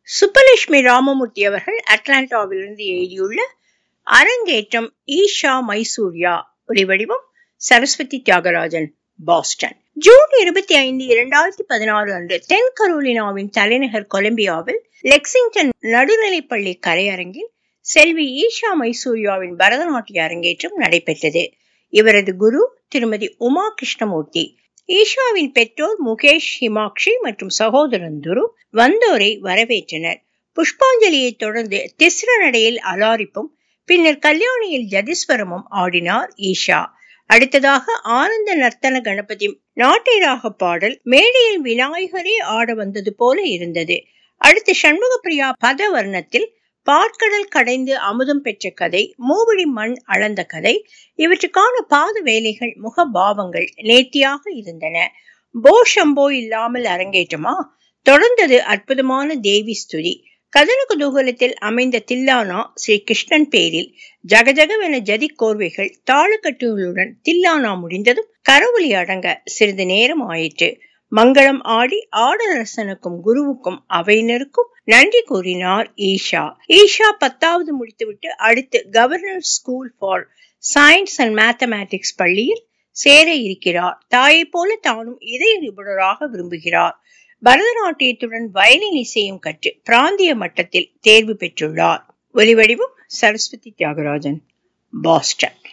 சுப்பலட்சுமி ராமமூர்த்தி அவர்கள் அட்லாண்டாவிலிருந்து எழுதியுள்ள அரங்கேற்றம் ஈஷா மைசூர்யா ஒலிவடிவம் சரஸ்வதி தியாகராஜன் பாஸ்டன் ஜூன் இருபத்தி ஐந்து இரண்டாயிரத்தி பதினாறு அன்று தென் கரோலினாவின் தலைநகர் கொலம்பியாவில் லெக்சிங்டன் நடுநிலைப்பள்ளி கரையரங்கில் செல்வி ஈஷா மைசூர்யாவின் பரதநாட்டிய அரங்கேற்றம் நடைபெற்றது இவரது குரு திருமதி உமா கிருஷ்ணமூர்த்தி ஈஷாவின் பெற்றோர் முகேஷ் ஹிமாக்ஷி மற்றும் சகோதரன் துரு வந்தோரை வரவேற்றனர் புஷ்பாஞ்சலியை தொடர்ந்து திஸ்ர நடையில் அலாரிப்பும் பின்னர் கல்யாணியில் ஜதீஸ்வரமும் ஆடினார் ஈஷா அடுத்ததாக ஆனந்த நர்த்தன கணபதி நாட்டியராக பாடல் மேடையில் விநாயகரே ஆட வந்தது போல இருந்தது அடுத்து சண்முகப்பிரியா பதவர்ணத்தில் பாற்கடல் கடைந்து அமுதம் பெற்ற கதை மூவழி மண் அளந்த கதை இவற்றுக்கான பாத வேலைகள் முக பாவங்கள் நேர்த்தியாக இருந்தன போ ஷம்போ இல்லாமல் அரங்கேற்றமா தொடர்ந்தது அற்புதமான தேவி ஸ்துதி கதன குதூகலத்தில் அமைந்த தில்லானா ஸ்ரீ கிருஷ்ணன் பேரில் ஜகஜகவென ஜதி கோர்வைகள் தாளக்கட்டுகளுடன் தில்லானா முடிந்ததும் கரவொலி அடங்க சிறிது நேரம் ஆயிற்று மங்களம் ஆடி ஆடரசனுக்கும் குருவுக்கும் அவையினருக்கும் நன்றி கூறினார் ஈஷா ஈஷா பத்தாவது முடித்துவிட்டு அடுத்து governor school for science and mathematics பள்ளியில் சேர இருக்கிறார் தாயை போல தானும் இதய நிபுணராக விரும்புகிறார் பரதநாட்டியத்துடன் வயலின் இசையும் கற்று பிராந்திய மட்டத்தில் தேர்வு பெற்றுள்ளார் ஒலிவடிவம் சரஸ்வதி தியாகராஜன் பாஸ்டன்